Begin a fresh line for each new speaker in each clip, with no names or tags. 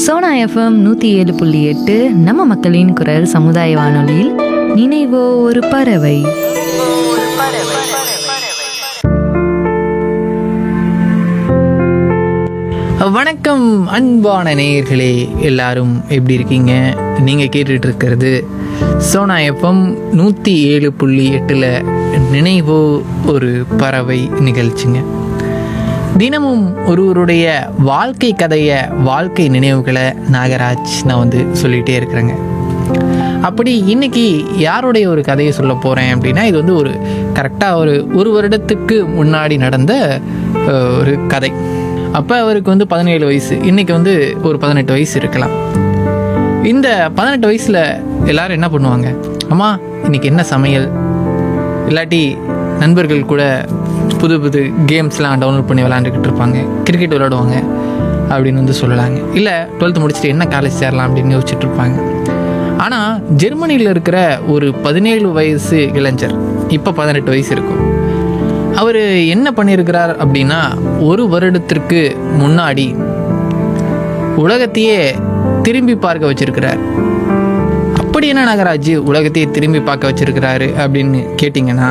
Sona FM நூற்றி ஏழு புள்ளி எட்டு நம்ம மக்களின் குரல் சமுதாய வானொலியில் நினைவோ ஒரு பறவை
வணக்கம் அன்பான நேயர்களே எல்லாரும் எப்படி இருக்கீங்க நீங்கள் கேட்டுட்டு இருக்கிறது சோனா எஃப்எம் நூற்றி ஏழு புள்ளி எட்டில் நினைவோ ஒரு பறவை நிகழ்ச்சிங்க தினமும் ஒருவருடைய வாழ்க்கை கதையை வாழ்க்கை நினைவுகளை நாகராஜ் நான் வந்து சொல்லிகிட்டே இருக்கிறேங்க அப்படி இன்னைக்கு யாருடைய ஒரு கதையை சொல்ல போகிறேன் அப்படின்னா இது வந்து ஒரு கரெக்டாக ஒரு ஒரு வருடத்துக்கு முன்னாடி நடந்த அஹ், ஒரு கதை அப்போ அவருக்கு வந்து பதினேழு வயசு இன்னைக்கு வந்து ஒரு பதினெட்டு வயசு இருக்கலாம் இந்த பதினெட்டு வயசில் எல்லாரும் என்ன பண்ணுவாங்க அம்மா இன்னைக்கு என்ன சமையல் இல்லாட்டி நண்பர்கள் கூட புது புது கேம்ஸ்லாம் டவுன்லோட் பண்ணி விளாண்டுக்கிட்டு இருப்பாங்க கிரிக்கெட் விளையாடுவாங்க அப்படின்னு வந்து சொல்லலாங்க இல்லை டுவெல்த்து முடிச்சுட்டு என்ன காலேஜ் சேரலாம் அப்படின்னு யோசிச்சுட்டு இருப்பாங்க ஆனால் ஜெர்மனியில் இருக்கிற ஒரு பதினேழு வயசு இளைஞர் இப்போ பதினெட்டு வயசு இருக்கும் அவர் என்ன பண்ணியிருக்கிறார் அப்படின்னா ஒரு வருடத்திற்கு முன்னாடி உலகத்தையே திரும்பி பார்க்க வச்சிருக்கிறார் அப்படி என்ன நாகராஜ் உலகத்தையே திரும்பி பார்க்க வச்சிருக்கிறாரு அப்படின்னு கேட்டிங்கன்னா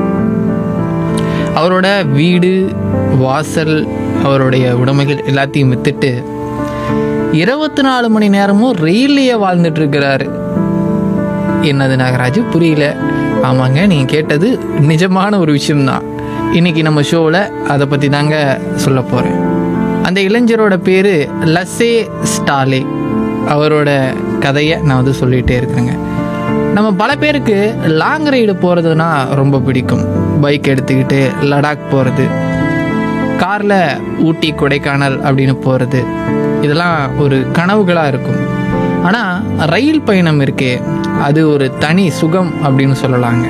அவரோட வீடு வாசல் அவருடைய உடைமைகள் எல்லாத்தையும் வித்துட்டு இருபத்தி நாலு மணி நேரமும் ரயில்லையே வாழ்ந்துட்டு இருக்கிறாரு என்னது நாகராஜ் புரியல ஆமாங்க நீங்கள் கேட்டது நிஜமான ஒரு விஷயம்தான் இன்னைக்கு நம்ம ஷோவில் அதை பற்றி தாங்க சொல்ல போகிறேன் அந்த இளைஞரோட பேர் லஸ்ஸே ஸ்டாலே அவரோட கதையை நான் வந்து சொல்லிகிட்டே இருக்கிறேங்க நம்ம பல பேருக்கு லாங் ரைடு போகிறதுனா ரொம்ப பிடிக்கும் பைக் எடுத்துக்கிட்டு லடாக் போகிறது காரில் ஊட்டி கொடைக்கானல் அப்படின்னு போகிறது இதெல்லாம் ஒரு கனவுகளாக இருக்கும் ஆனால் ரயில் பயணம் இருக்கே அது ஒரு தனி சுகம் அப்படின்னு சொல்லலாங்க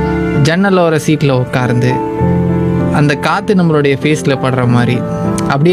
ஜன்னலோர சீட்டில் உட்கார்ந்து அந்த காற்று நம்மளுடைய ஃபேஸில் படுற மாதிரி அப்படியே